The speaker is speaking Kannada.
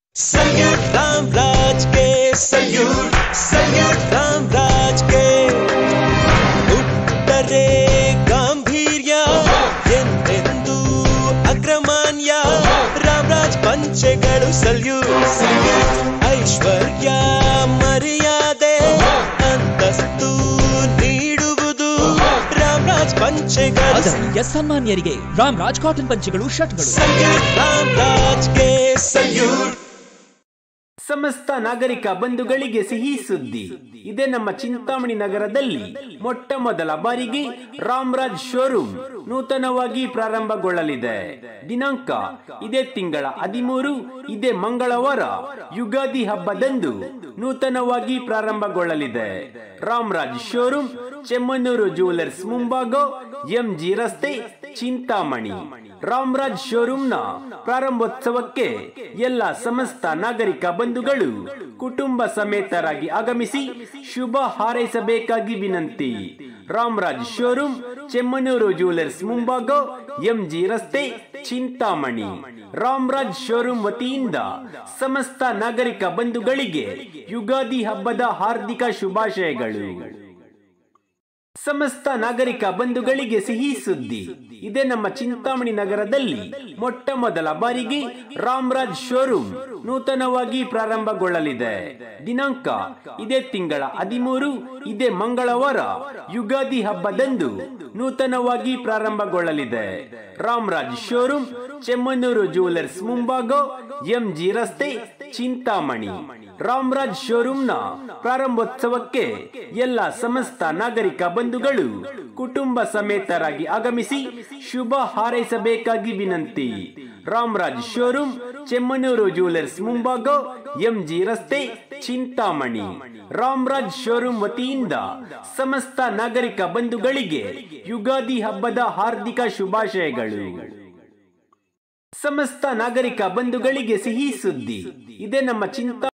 सल्यूट रामराज के सल्यूट सल्यूट रामराज के ಉತ್ತರೆ ಗಾಂಭೀರ್ಯ ಎಂದೆಂದೂ ಅಗ್ರಮಾನ್ಯ ರಾಮರಾಜ್ ಪಂಚೆಗಳು ಸಲ್ಯೂಟ್ ಸಲ್ಯೂಟ್ ಐಶ್ವರ್ಯ ಮರ್ಯಾದೆ ಅಂತಸ್ತು ನೀಡುವುದು ರಾಮರಾಜ್ ಪಂಚೆಗಳು ಆದರಣೀಯ ಸನ್ಮಾನ್ಯರಿಗೆ ರಾಮ್ ರಾಜ್ ಕಾಟನ್ ಪಂಚೆಗಳು ಶರ್ಟ್ಗಳು ಸಲ್ಯೂಟ್ ರಾಮರಾಜ್ ಗೆ ಸಲ್ಯೂಟ್ ಸಮಸ್ತ ನಾಗರಿಕ ಬಂಧುಗಳಿಗೆ ಸಿಹಿ ಸುದ್ದಿ ಇದೇ ನಮ್ಮ ಚಿಂತಾಮಣಿ ನಗರದಲ್ಲಿ ಮೊಟ್ಟ ಮೊದಲ ಬಾರಿಗೆ ರಾಮರಾಜ್ ಶೋರೂಮ್ ನೂತನವಾಗಿ ಪ್ರಾರಂಭಗೊಳ್ಳಲಿದೆ ದಿನಾಂಕ ಇದೇ ತಿಂಗಳ ಹದಿಮೂರು ಇದೇ ಮಂಗಳವಾರ ಯುಗಾದಿ ಹಬ್ಬದಂದು ನೂತನವಾಗಿ ಪ್ರಾರಂಭಗೊಳ್ಳಲಿದೆ ರಾಮರಾಜ್ ಶೋರೂಮ್ ಚೆಮ್ಮನೂರು ಜುವೆಲರ್ಸ್ ಮುಂಭಾಗ ಎಂಜಿ ರಸ್ತೆ ಚಿಂತಾಮಣಿ ರಾಮರಾಜ್ ಶೋರೂಮ್ನ ಪ್ರಾರಂಭೋತ್ಸವಕ್ಕೆ ಎಲ್ಲ ಸಮಸ್ತ ನಾಗರಿಕ ಬಂಧುಗಳು ಕುಟುಂಬ ಸಮೇತರಾಗಿ ಆಗಮಿಸಿ ಶುಭ ಹಾರೈಸಬೇಕಾಗಿ ವಿನಂತಿ ರಾಮರಾಜ್ ಶೋರೂಮ್ ಚೆಮ್ಮನೂರು ಜುವೆಲರ್ಸ್ ಮುಂಭಾಗ ಎಂಜಿ ರಸ್ತೆ ಚಿಂತಾಮಣಿ ರಾಮರಾಜ್ ಶೋರೂಮ್ ವತಿಯಿಂದ ಸಮಸ್ತ ನಾಗರಿಕ ಬಂಧುಗಳಿಗೆ ಯುಗಾದಿ ಹಬ್ಬದ ಹಾರ್ದಿಕ ಶುಭಾಶಯಗಳು ಸಮಸ್ತ ನಾಗರಿಕ ಬಂಧುಗಳಿಗೆ ಸಿಹಿ ಸುದ್ದಿ ಇದೇ ನಮ್ಮ ಚಿಂತಾಮಣಿ ನಗರದಲ್ಲಿ ಮೊಟ್ಟ ಮೊದಲ ಬಾರಿಗೆ ರಾಮರಾಜ್ ಶೋರೂಮ್ ನೂತನವಾಗಿ ಪ್ರಾರಂಭಗೊಳ್ಳಲಿದೆ ದಿನಾಂಕ ಇದೇ ತಿಂಗಳ ಹದಿಮೂರು ಇದೇ ಮಂಗಳವಾರ ಯುಗಾದಿ ಹಬ್ಬದಂದು ನೂತನವಾಗಿ ಪ್ರಾರಂಭಗೊಳ್ಳಲಿದೆ ರಾಮರಾಜ್ ಶೋರೂಮ್ ಚೆಮ್ಮನೂರು ಜುವೆಲರ್ಸ್ ಮುಂಭಾಗ ಎಂಜಿ ರಸ್ತೆ ಚಿಂತಾಮಣಿ ರಾಮರಾಜ್ ಶೋರೂಮ್ನ ಪ್ರಾರಂಭೋತ್ಸವಕ್ಕೆ ಎಲ್ಲ ಸಮಸ್ತ ನಾಗರಿಕ ಬಂಧುಗಳು ಕುಟುಂಬ ಸಮೇತರಾಗಿ ಆಗಮಿಸಿ ಶುಭ ಹಾರೈಸಬೇಕಾಗಿ ವಿನಂತಿ ರಾಮರಾಜ್ ಶೋರೂಮ್ ಚೆಮ್ಮನೂರು ಜುವೆಲರ್ಸ್ ಮುಂಭಾಗ ಎಂಜಿ ರಸ್ತೆ ಚಿಂತಾಮಣಿ ರಾಮರಾಜ್ ಶೋರೂಮ್ ವತಿಯಿಂದ ಸಮಸ್ತ ನಾಗರಿಕ ಬಂಧುಗಳಿಗೆ ಯುಗಾದಿ ಹಬ್ಬದ ಹಾರ್ದಿಕ ಶುಭಾಶಯಗಳು ಸಮಸ್ತ ನಾಗರಿಕ ಬಂಧುಗಳಿಗೆ ಸಿಹಿ ಸುದ್ದಿ ಇದೇ ನಮ್ಮ ಚಿಂತಾ